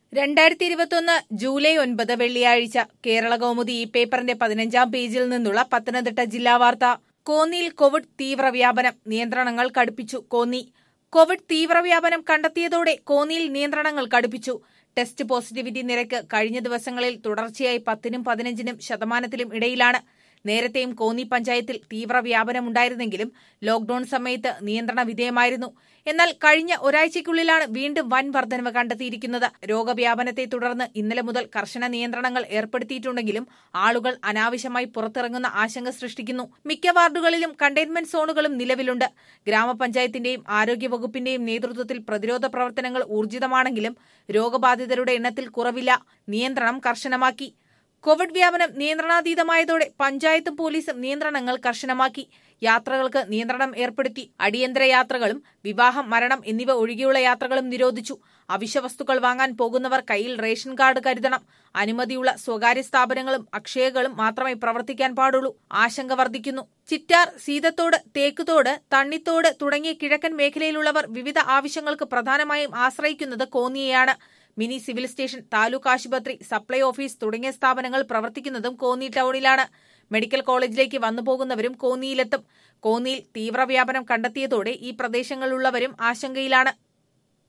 രണ്ടായിരത്തി ഇരുപത്തൊന്ന് ജൂലൈ ഒൻപത് വെള്ളിയാഴ്ച കേരള കൗമുദി ഈ പേപ്പറിന്റെ പതിനഞ്ചാം പേജിൽ നിന്നുള്ള പത്തനംതിട്ട ജില്ലാ വാർത്ത കോന്നിയിൽ കോവിഡ് തീവ്രവ്യാപനം നിയന്ത്രണങ്ങൾ കടുപ്പിച്ചു കോന്നി കോവിഡ് തീവ്രവ്യാപനം കണ്ടെത്തിയതോടെ കോന്നിയിൽ നിയന്ത്രണങ്ങൾ കടുപ്പിച്ചു ടെസ്റ്റ് പോസിറ്റിവിറ്റി നിരക്ക് കഴിഞ്ഞ ദിവസങ്ങളിൽ തുടർച്ചയായി പത്തിനും പതിനഞ്ചിനും ശതമാനത്തിലും ഇടയിലാണ് നേരത്തെയും കോന്നി പഞ്ചായത്തിൽ തീവ്രവ്യാപനമുണ്ടായിരുന്നെങ്കിലും ലോക്ഡൌൺ സമയത്ത് നിയന്ത്രണ വിധേയമായിരുന്നു എന്നാൽ കഴിഞ്ഞ ഒരാഴ്ചയ്ക്കുള്ളിലാണ് വീണ്ടും വൻ വർധനവ് കണ്ടെത്തിയിരിക്കുന്നത് രോഗവ്യാപനത്തെ തുടർന്ന് ഇന്നലെ മുതൽ കർശന നിയന്ത്രണങ്ങൾ ഏർപ്പെടുത്തിയിട്ടുണ്ടെങ്കിലും ആളുകൾ അനാവശ്യമായി പുറത്തിറങ്ങുന്ന ആശങ്ക സൃഷ്ടിക്കുന്നു മിക്ക വാർഡുകളിലും കണ്ടെയ്ൻമെന്റ് സോണുകളും നിലവിലുണ്ട് ഗ്രാമപഞ്ചായത്തിന്റെയും ആരോഗ്യവകുപ്പിന്റെയും നേതൃത്വത്തിൽ പ്രതിരോധ പ്രവർത്തനങ്ങൾ ഊർജിതമാണെങ്കിലും രോഗബാധിതരുടെ എണ്ണത്തിൽ കുറവില്ല നിയന്ത്രണം കർശനമാക്കി കോവിഡ് വ്യാപനം നിയന്ത്രണാതീതമായതോടെ പഞ്ചായത്തും പോലീസും നിയന്ത്രണങ്ങൾ കർശനമാക്കി യാത്രകൾക്ക് നിയന്ത്രണം ഏർപ്പെടുത്തി അടിയന്തര യാത്രകളും വിവാഹം മരണം എന്നിവ ഒഴികെയുള്ള യാത്രകളും നിരോധിച്ചു അവശ്യവസ്തുക്കൾ വാങ്ങാൻ പോകുന്നവർ കയ്യിൽ റേഷൻ കാർഡ് കരുതണം അനുമതിയുള്ള സ്വകാര്യ സ്ഥാപനങ്ങളും അക്ഷയകളും മാത്രമേ പ്രവർത്തിക്കാൻ പാടുള്ളൂ ആശങ്ക വർദ്ധിക്കുന്നു ചിറ്റാർ സീതത്തോട് തേക്കുതോട് തണ്ണിത്തോട് തുടങ്ങിയ കിഴക്കൻ മേഖലയിലുള്ളവർ വിവിധ ആവശ്യങ്ങൾക്ക് പ്രധാനമായും ആശ്രയിക്കുന്നത് കോന്നിയെയാണ് മിനി സിവിൽ സ്റ്റേഷൻ താലൂക്ക് ആശുപത്രി സപ്ലൈ ഓഫീസ് തുടങ്ങിയ സ്ഥാപനങ്ങൾ പ്രവർത്തിക്കുന്നതും കോന്നി ടൌണിലാണ് മെഡിക്കൽ കോളേജിലേക്ക് വന്നുപോകുന്നവരും കോന്നിയിലെത്തും കോന്നിയിൽ തീവ്രവ്യാപനം കണ്ടെത്തിയതോടെ ഈ പ്രദേശങ്ങളിലുള്ളവരും ആശങ്കയിലാണ്